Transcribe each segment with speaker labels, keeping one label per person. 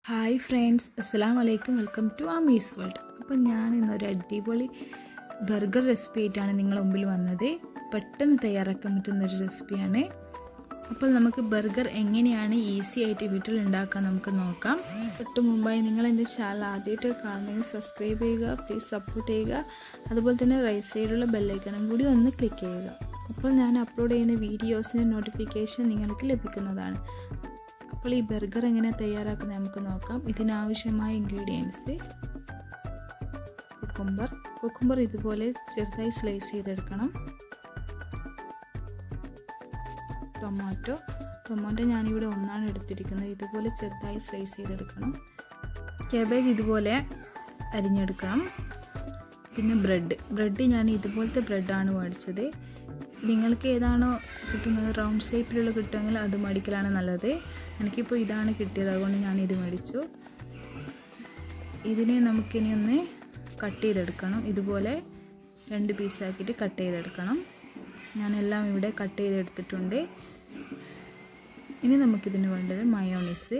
Speaker 1: hi friends അസ്സാം വലൈക്കും welcome to അമീസ് world അപ്പം ഞാൻ ഇന്നൊരു അടിപൊളി ബർഗർ റെസിപ്പി ആയിട്ടാണ് നിങ്ങളുടെ മുമ്പിൽ വന്നത് പെട്ടെന്ന് തയ്യാറാക്കാൻ പറ്റുന്ന ഒരു റെസിപ്പിയാണ് അപ്പോൾ നമുക്ക് ബർഗർ എങ്ങനെയാണ് ഈസി ആയിട്ട് വീട്ടിൽ ഉണ്ടാക്കാൻ നമുക്ക് നോക്കാം തൊട്ട് മുമ്പായി നിങ്ങൾ എൻ്റെ ചാനൽ ആദ്യമായിട്ട് കാണുന്നെങ്കിൽ സബ്സ്ക്രൈബ് ചെയ്യുക പ്ലീസ് സപ്പോർട്ട് ചെയ്യുക അതുപോലെ തന്നെ റൈറ്റ് സൈഡിലുള്ള ബെല്ലൈക്കണും കൂടി ഒന്ന് ക്ലിക്ക് ചെയ്യുക അപ്പോൾ ഞാൻ അപ്ലോഡ് ചെയ്യുന്ന വീഡിയോസിൻ്റെ നോട്ടിഫിക്കേഷൻ നിങ്ങൾക്ക് ലഭിക്കുന്നതാണ് അപ്പോൾ ഈ ബർഗർ എങ്ങനെ തയ്യാറാക്കുന്നത് നമുക്ക് നോക്കാം ഇതിനാവശ്യമായ ഇൻഗ്രീഡിയൻസ് കുക്കുംബർ കുക്കുംബർ ഇതുപോലെ ചെറുതായി സ്ലൈസ് ചെയ്തെടുക്കണം ടൊമാറ്റോ ടൊമാറ്റോ ഞാനിവിടെ ഒന്നാണ് എടുത്തിരിക്കുന്നത് ഇതുപോലെ ചെറുതായി സ്ലൈസ് ചെയ്തെടുക്കണം കാബേജ് ഇതുപോലെ അരിഞ്ഞെടുക്കണം പിന്നെ ബ്രെഡ് ബ്രെഡ് ഞാൻ ഇതുപോലത്തെ ബ്രെഡാണ് മേടിച്ചത് നിങ്ങൾക്ക് ഏതാണോ കിട്ടുന്നത് റൗണ്ട് ഷേപ്പിലുള്ള കിട്ടുമെങ്കിൽ അത് മേടിക്കലാണ് നല്ലത് എനിക്കിപ്പോൾ ഇതാണ് കിട്ടിയത് അതുകൊണ്ട് ഞാൻ ഇത് മേടിച്ചു ഇതിനെ നമുക്കിനി ഒന്ന് കട്ട് ചെയ്തെടുക്കണം ഇതുപോലെ രണ്ട് പീസാക്കിയിട്ട് കട്ട് ചെയ്തെടുക്കണം ഞാനെല്ലാം ഇവിടെ കട്ട് ചെയ്തെടുത്തിട്ടുണ്ട് ഇനി നമുക്കിതിന് വേണ്ടത് മയോണീസ്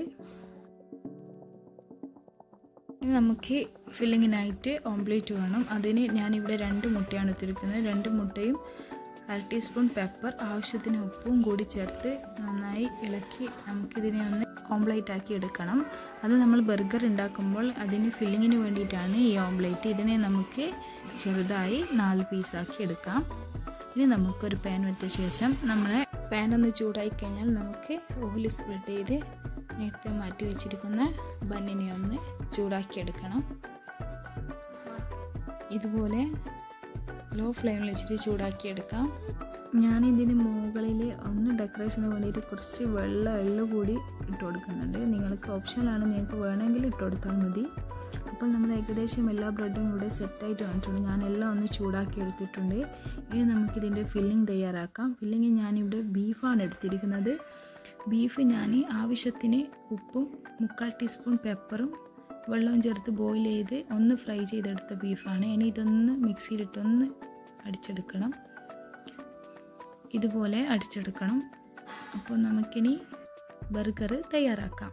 Speaker 1: ഇനി നമുക്ക് ഫില്ലിങ്ങിനായിട്ട് ഓംപ്ലേറ്റ് വേണം അതിന് ഞാനിവിടെ രണ്ട് മുട്ടയാണ് എടുത്തിരിക്കുന്നത് രണ്ട് മുട്ടയും അര ടീസ്പൂൺ പെപ്പർ ആവശ്യത്തിന് ഉപ്പും കൂടി ചേർത്ത് നന്നായി ഇളക്കി നമുക്കിതിനെ ഒന്ന് ഓംപ്ലേറ്റ് ആക്കി എടുക്കണം അത് നമ്മൾ ബർഗർ ഉണ്ടാക്കുമ്പോൾ അതിന് ഫില്ലിങ്ങിന് വേണ്ടിയിട്ടാണ് ഈ ഓംപ്ലേറ്റ് ഇതിനെ നമുക്ക് ചെറുതായി നാല് പീസാക്കി എടുക്കാം ഇനി നമുക്കൊരു പാൻ വെച്ച ശേഷം നമ്മളെ പാൻ ഒന്ന് ചൂടായി കഴിഞ്ഞാൽ നമുക്ക് ഓയിൽ സ്പ്രെഡ് ചെയ്ത് നേരത്തെ മാറ്റി വെച്ചിരിക്കുന്ന ബന്നിനെ ഒന്ന് ചൂടാക്കി എടുക്കണം ഇതുപോലെ ലോ ഫ്ലെയിമിൽ വെച്ചിട്ട് ചൂടാക്കി എടുക്കാം ഞാൻ ഇതിന് മുകളിൽ ഒന്ന് ഡെക്കറേഷന് വേണ്ടിയിട്ട് കുറച്ച് വെള്ള എള്ള് കൂടി ഇട്ട് കൊടുക്കുന്നുണ്ട് നിങ്ങൾക്ക് ഓപ്ഷനാണ് നിങ്ങൾക്ക് വേണമെങ്കിൽ ഇട്ട് കൊടുത്താൽ മതി അപ്പോൾ നമ്മൾ ഏകദേശം എല്ലാ ബ്രെഡും ഇവിടെ സെറ്റായിട്ട് വന്നിട്ടുണ്ട് ഞാൻ എല്ലാം ഒന്ന് ചൂടാക്കി എടുത്തിട്ടുണ്ട് ഇനി നമുക്കിതിൻ്റെ ഫില്ലിംഗ് തയ്യാറാക്കാം ഫില്ലിങ് ഞാനിവിടെ ബീഫാണ് എടുത്തിരിക്കുന്നത് ബീഫ് ഞാൻ ആവശ്യത്തിന് ഉപ്പും മുക്കാൽ ടീസ്പൂൺ പെപ്പറും വെള്ളവും ചേർത്ത് ബോയിൽ ചെയ്ത് ഒന്ന് ഫ്രൈ ചെയ്തെടുത്ത ബീഫാണ് ഇനി ഇതൊന്ന് മിക്സിയിലിട്ടൊന്ന് അടിച്ചെടുക്കണം ഇതുപോലെ അടിച്ചെടുക്കണം അപ്പോൾ നമുക്കിനി ബർഗർ തയ്യാറാക്കാം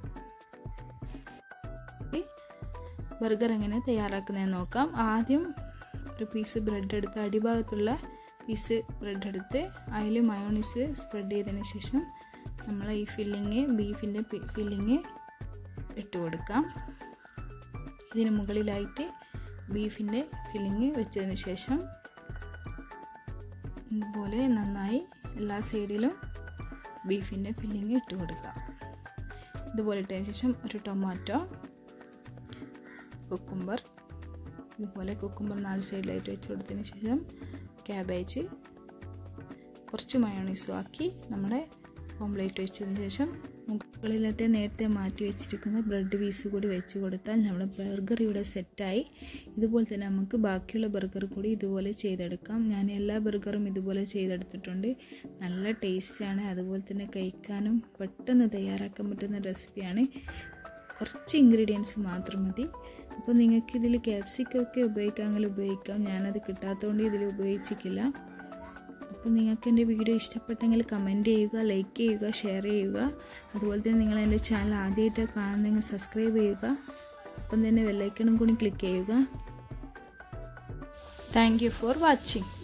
Speaker 1: ബർഗർ എങ്ങനെ തയ്യാറാക്കുന്നതെന്ന് നോക്കാം ആദ്യം ഒരു പീസ് ബ്രെഡ് എടുത്ത് അടിഭാഗത്തുള്ള പീസ് ബ്രെഡ് എടുത്ത് അതിൽ മയോണീസ് സ്പ്രെഡ് ചെയ്തതിന് ശേഷം നമ്മൾ ഈ ഫില്ലിങ് ബീഫിൻ്റെ ഫില്ലിങ് ഇട്ട് കൊടുക്കാം ഇതിന് മുകളിലായിട്ട് ബീഫിൻ്റെ ഫില്ലിങ് വെച്ചതിന് ശേഷം ഇതുപോലെ നന്നായി എല്ലാ സൈഡിലും ബീഫിൻ്റെ ഫില്ലിങ് ഇട്ട് കൊടുക്കുക ഇതുപോലെ ഇട്ടതിന് ശേഷം ഒരു ടൊമാറ്റോ കുക്കുംബർ ഇതുപോലെ കുക്കുംബർ നാല് സൈഡിലായിട്ട് വെച്ച് കൊടുത്തതിന് ശേഷം ക്യാബേജ് കുറച്ച് മയോണീസും ആക്കി നമ്മുടെ ഓംലേറ്റ് വെച്ചതിന് ശേഷം മുകളിലത്തെ നേരത്തെ മാറ്റി വെച്ചിരിക്കുന്ന ബ്രെഡ് പീസ് കൂടി വെച്ച് കൊടുത്താൽ നമ്മുടെ ബർഗർ ഇവിടെ സെറ്റായി ഇതുപോലെ തന്നെ നമുക്ക് ബാക്കിയുള്ള ബർഗർ കൂടി ഇതുപോലെ ചെയ്തെടുക്കാം ഞാൻ എല്ലാ ബർഗറും ഇതുപോലെ ചെയ്തെടുത്തിട്ടുണ്ട് നല്ല ടേസ്റ്റാണ് അതുപോലെ തന്നെ കഴിക്കാനും പെട്ടെന്ന് തയ്യാറാക്കാൻ പറ്റുന്ന റെസിപ്പിയാണ് കുറച്ച് ഇൻഗ്രീഡിയൻസ് മാത്രം മതി അപ്പോൾ നിങ്ങൾക്ക് ഇതിൽ ക്യാപ്സിക്കൊക്കെ ഉപയോഗിക്കാമെങ്കിൽ ഉപയോഗിക്കാം ഞാനത് കിട്ടാത്തതുകൊണ്ട് ഇതിൽ ഉപയോഗിച്ചിട്ടില്ല അപ്പോൾ നിങ്ങൾക്ക് എൻ്റെ വീഡിയോ ഇഷ്ടപ്പെട്ടെങ്കിൽ കമൻറ്റ് ചെയ്യുക ലൈക്ക് ചെയ്യുക ഷെയർ ചെയ്യുക അതുപോലെ തന്നെ നിങ്ങൾ എൻ്റെ ചാനൽ ആദ്യമായിട്ട് കാണുന്നെങ്കിൽ സബ്സ്ക്രൈബ് ചെയ്യുക അപ്പം തന്നെ ബെല്ലൈക്കണും കൂടി ക്ലിക്ക് ചെയ്യുക താങ്ക് യു ഫോർ വാച്ചിങ്